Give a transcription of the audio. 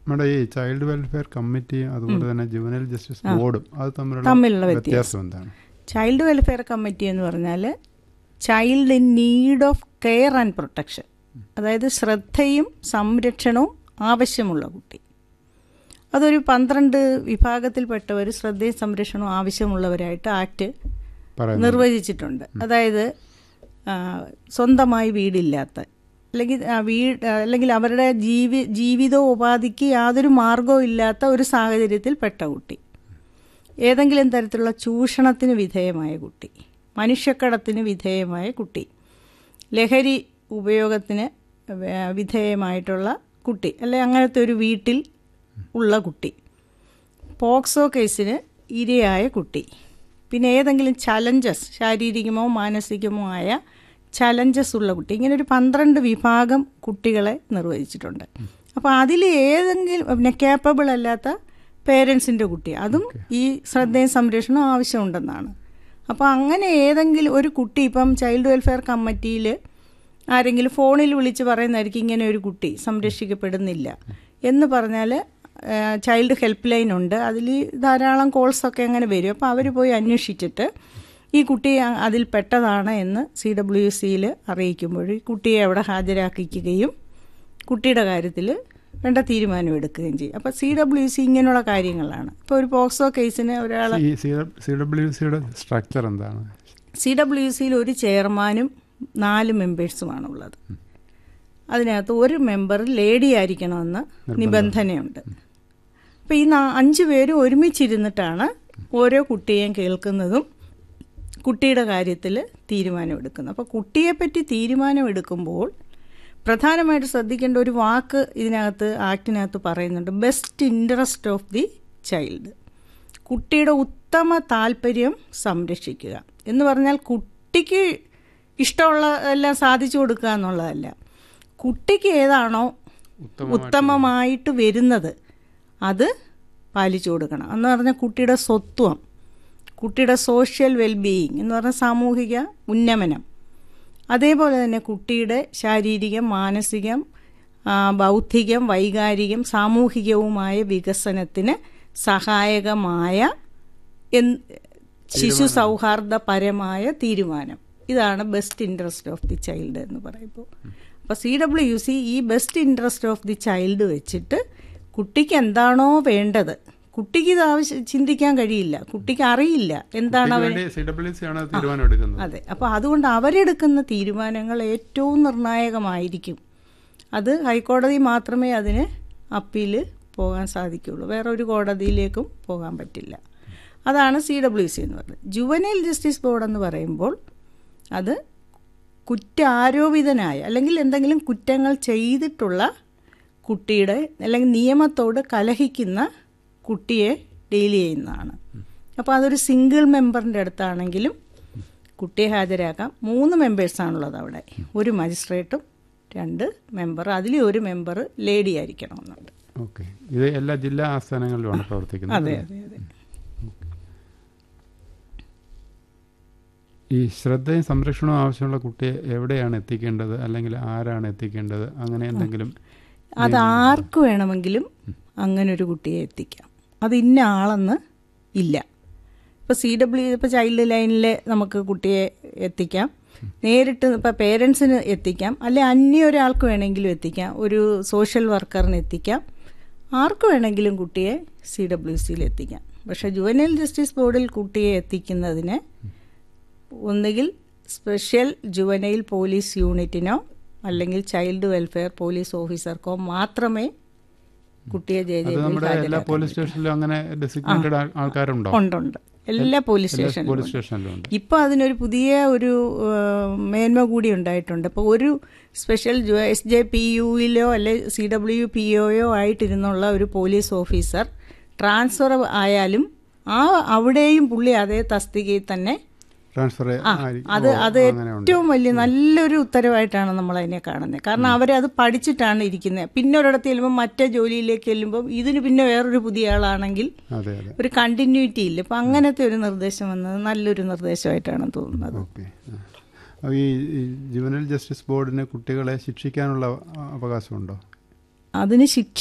നമ്മുടെ ഈ child welfare കമ്മിറ്റിയും അതുപോലെ തന്നെ ജുവനൽ ജസ്റ്റിസ് ആ. ബോർഡും അത് തമ്മിലുള്ള തമ്മിലുള്ള വ്യത്യാസം വ്യത്യാസം എന്താണ് ചൈൽഡ് വെൽഫെയർ കമ്മിറ്റി എന്ന് പറഞ്ഞാൽ child in need of care and protection അതായത് ശ്രദ്ധയും സംരക്ഷണവും ആവശ്യമുള്ള കുട്ടി അതൊരു പന്ത്രണ്ട് വിഭാഗത്തിൽപ്പെട്ടവർ ശ്രദ്ധയും സംരക്ഷണവും ആവശ്യമുള്ളവരായിട്ട് ആക്ട് പറയുന്നത് നിർവചിച്ചിട്ടുണ്ട് അതായത് ആ, സ്വന്തമായി വീടില്ലാത്ത അല്ലെങ്കിൽ ആ, വീട് അല്ലെങ്കിൽ അവരുടെ ജീവി ജീവിതോപാധിക്ക് യാതൊരു മാർഗവും ഇല്ലാത്ത ഒരു സാഹചര്യത്തിൽ പെട്ട കുട്ടി ഏതെങ്കിലും തരത്തിലുള്ള ചൂഷണത്തിന് വിധേയമായ കുട്ടി മനുഷ്യക്കടത്തിന് വിധേയമായ കുട്ടി ലഹരി ഉപയോഗത്തിന് വേ- വിധേയമായിട്ടുള്ള കുട്ടി അല്ലെ അങ്ങനത്തെ ഒരു വീട്ടിൽ ഉള്ള കുട്ടി പോക്സോ കേസിന് ഇരയായ കുട്ടി പിന്നെ ഏതെങ്കിലും ചലഞ്ചസ് ശാരീരികമോ മാനസികമോ ആയ ചലഞ്ചസ് ഉള്ള കുട്ടി ഇങ്ങനെ ഒരു പന്ത്രണ്ട് വിഭാഗം കുട്ടികളെ നിർവചിച്ചിട്ടുണ്ട് അപ്പോൾ അതിൽ ഏതെങ്കിലും പിന്നെ കേപ്പബിൾ അല്ലാത്ത പേരൻസിൻ്റെ കുട്ടി അതും ഈ ശ്രദ്ധയും സംരക്ഷണവും ആവശ്യമുണ്ടെന്നാണ് അപ്പോൾ അങ്ങനെ ഏതെങ്കിലും ഒരു കുട്ടി ഇപ്പം ചൈൽഡ് വെൽഫെയർ കമ്മിറ്റിയിൽ ആരെങ്കിലും ഫോണിൽ വിളിച്ച് പറയുന്നതായിരിക്കും ഇങ്ങനെ ഒരു കുട്ടി സംരക്ഷിക്കപ്പെടുന്നില്ല എന്ന് പറഞ്ഞാൽ ചൈൽഡ് ഹെൽപ്പ് ലൈൻ ഉണ്ട് അതിൽ ധാരാളം കോൾസൊക്കെ അങ്ങനെ വരും അപ്പോൾ അവർ പോയി അന്വേഷിച്ചിട്ട് ഈ കുട്ടി അ- അതിൽ പെട്ടതാണ് എന്ന് സി ഡബ്ല്യു സിയിൽ അറിയിക്കുമ്പോൾ ഈ കുട്ടിയെ അവിടെ ഹാജരാക്കിക്കുകയും കുട്ടിയുടെ കാര്യത്തിൽ വേണ്ട തീരുമാനം എടുക്കുകയും ചെയ്യും അപ്പോൾ സി ഡബ്ല്യു സി ഇങ്ങനെയുള്ള കാര്യങ്ങളാണ് ഇപ്പോൾ ഒരു പോക്സോ കേസിന് ഒരാൾ ഈ സി ഡബ്ല്യു സിയുടെ സ്ട്രക്ചർ എന്താണ് സി ഡബ്ല്യു സിയിൽ ഒരു ചെയർമാനും നാല് മെമ്പേഴ്സുമാണ് ഉള്ളത് അതിനകത്ത് ഒരു മെമ്പർ ലേഡി ആയിരിക്കണമെന്ന് നിബന്ധനയുണ്ട് അപ്പോൾ ഈ നാ- അഞ്ച് പേരും ഒരുമിച്ചിരുന്നിട്ടാണ് ഓരോ കുട്ടിയെയും കേൾക്കുന്നതും കുട്ടിയുടെ കാര്യത്തിൽ തീരുമാനമെടുക്കുന്നത് അപ്പോൾ കുട്ടിയെപ്പറ്റി തീരുമാനമെടുക്കുമ്പോൾ പ്രധാനമായിട്ട് ശ്രദ്ധിക്കേണ്ട ഒരു വാക്ക് ഇതിനകത്ത് ആക്ടിനകത്ത് പറയുന്നുണ്ട് best interest of the child കുട്ടിയുടെ ഉത്തമ താല്പര്യം സംരക്ഷിക്കുക എന്ന് പറഞ്ഞാൽ കുട്ടിക്ക് ഇഷ്ടമുള്ള എല്ലാം സാധിച്ചു കൊടുക്കുക എന്നുള്ളതല്ല കുട്ടിക്ക് ഏതാണോ ഉത്തമമായിട്ട് വരുന്നത് അത് പാലിച്ചു കൊടുക്കണം എന്ന് പറഞ്ഞാൽ കുട്ടിയുടെ സ്വത്വം കുട്ടിയുടെ സോഷ്യൽ വെൽബീയിങ് എന്ന് പറഞ്ഞാൽ സാമൂഹിക ഉന്നമനം അതേപോലെ തന്നെ കുട്ടിയുടെ ശാരീരികം മാനസികം ആ, ബൗദ്ധികം വൈകാരികം സാമൂഹികവുമായ വികസനത്തിന് സഹായകമായ എൻ- ശിശു സൗഹാർദ്ദപരമായ തീരുമാനം ഇതാണ് best interest of the child എന്ന് പറയുമ്പോൾ അപ്പോൾ സി ഡബ്ല്യു യു സി ഈ best interest of the child വെച്ചിട്ട് കുട്ടിക്ക് എന്താണോ വേണ്ടത് കുട്ടിക്ക് ഇത് ആവശ്യം ചിന്തിക്കാൻ കഴിയില്ല കുട്ടിക്ക് അറിയില്ല എന്താണ് അവൻ സി ഡബ്ല്യു സി ആണ് തീരുമാനം എടുക്കുന്നത് അതെ അപ്പോൾ അതുകൊണ്ട് അവരെടുക്കുന്ന തീരുമാനങ്ങൾ ഏറ്റവും നിർണായകമായിരിക്കും അത് ഹൈക്കോടതി മാത്രമേ അതിന് അപ്പീൽ പോകാൻ സാധിക്കുള്ളൂ വേറെ ഒരു കോടതിയിലേക്കും പോകാൻ പറ്റില്ല അതാണ് സി ഡബ്ല്യു സി എന്ന് പറയുന്നത് ജുവനൈൽ ജസ്റ്റിസ് ബോർഡ് എന്ന് പറയുമ്പോൾ അത് കുറ്റാരോപിതനായ അല്ലെങ്കിൽ എന്തെങ്കിലും കുറ്റങ്ങൾ ചെയ്തിട്ടുള്ള കുട്ടിയുടെ അല്ലെങ്കിൽ നിയമത്തോട് കലഹിക്കുന്ന കുട്ടിയെ ഡീൽ ചെയ്യുന്നതാണ് അപ്പോൾ അതൊരു സിംഗിൾ മെമ്പറിൻ്റെ അടുത്താണെങ്കിലും കുട്ടിയെ ഹാജരാക്കാം മൂന്ന് മെമ്പേഴ്സാണുള്ളത് അവിടെ ഒരു മജിസ്ട്രേറ്റും രണ്ട് മെമ്പർ അതിൽ ഒരു മെമ്പർ ലേഡി ആയിരിക്കണമെന്നുണ്ട് ഓക്കെ ഇത് എല്ലാ ജില്ലാ ആസ്ഥാനങ്ങളിലുമാണ് പ്രവർത്തിക്കുന്നത് അതെ അല്ലേ? അതെ അതെ ഈ ശ്രദ്ധയും സംരക്ഷണവും ആവശ്യമുള്ള കുട്ടിയെ എവിടെയാണ് എത്തിക്കേണ്ടത് അല്ലെങ്കിൽ ആരാണ് എത്തിക്കേണ്ടത് അങ്ങനെ എന്തെങ്കിലും അത് ആർക്ക് വേണമെങ്കിലും അങ്ങനെ ഒരു കുട്ടിയെ എത്തിക്കാം അത് ഇന്ന ആളെന്ന് ഇല്ല ഇപ്പോൾ സി ഡബ്ല്യു ഇപ്പോൾ ചൈൽഡ് ലൈനിൽ നമുക്ക് കുട്ടിയെ എത്തിക്കാം നേരിട്ട് ഇപ്പോൾ പേരൻസിന് എത്തിക്കാം അല്ലെ അന്യ ഒരാൾക്ക് വേണമെങ്കിലും എത്തിക്കാം ഒരു സോഷ്യൽ വർക്കറിന് എത്തിക്കാം ആർക്ക് വേണമെങ്കിലും കുട്ടിയെ സി ഡബ്ല്യു സിയിൽ എത്തിക്കാം പക്ഷേ ജുവനൈൽ ജസ്റ്റിസ് ബോർഡിൽ കുട്ടിയെ എത്തിക്കുന്നതിന് ഒന്നുകിൽ സ്പെഷ്യൽ ജുവനൈൽ പോലീസ് യൂണിറ്റിനോ അല്ലെങ്കിൽ ചൈൽഡ് വെൽഫെയർ പോലീസ് ഓഫീസർക്കോ മാത്രമേ കുട്ടിയെ ജെ അത് ജെ നമ്മുടെ എല്ലാ പോലീസ് സ്റ്റേഷനിലും അങ്ങനെ ഡെസിഗ്നേറ്റഡ് ആൾക്കാരുണ്ടോ ഉണ്ടുണ്ട് എല്ലാ പോലീസ് എല്ലാ സ്റ്റേഷനിലും പോലീസ് സ്റ്റേഷനിലും ഉണ്ട് ഇപ്പോൾ അതിനൊരു പുതിയ ഒരു ഏഹ്, മേന്മ കൂടി ഉണ്ടായിട്ടുണ്ട് അപ്പോൾ ഒരു സ്പെഷ്യൽ എസ് ജെ പി യുയിലോ അല്ലെ സി ഡബ്ല്യു പി ഒയോ ആയിട്ടിരുന്നുള്ള ഒരു പോലീസ് ഓഫീസർ ട്രാൻസ്ഫർ ആയാലും ആ അവിടെയും പുള്ളി അതേ തസ്തികയിൽ തന്നെ ട്രാൻസ്ഫർ ആ അത് അത് ഏറ്റവും വലിയ നല്ലൊരു ഉത്തരവായിട്ടാണ് നമ്മൾ അതിനെ കാണുന്നത് കാരണം അവരത് പഠിച്ചിട്ടാണ് ഇരിക്കുന്നത് പിന്നെ ഒരിടത്ത് ചെല്ലുമ്പോൾ മറ്റേ ജോലിയിലേക്ക് ചെല്ലുമ്പോൾ ഇതിന് പിന്നെ വേറൊരു പുതിയ ആളാണെങ്കിൽ അതെ അതെ ഒരു കണ്ടിന്യൂറ്റി ഇല്ല അപ്പം അങ്ങനത്തെ ഒരു നിർദ്ദേശം വന്നത് നല്ലൊരു നിർദ്ദേശമായിട്ടാണ് തോന്നുന്നത് ഓക്കെ അപ്പോൾ ഈ ജുവനൽ ജസ്റ്റിസ് ബോർഡിന് കുട്ടികളെ ശിക്ഷിക്കാനുള്ള അ- അവകാശമുണ്ടോ അതിന് ശിക്ഷ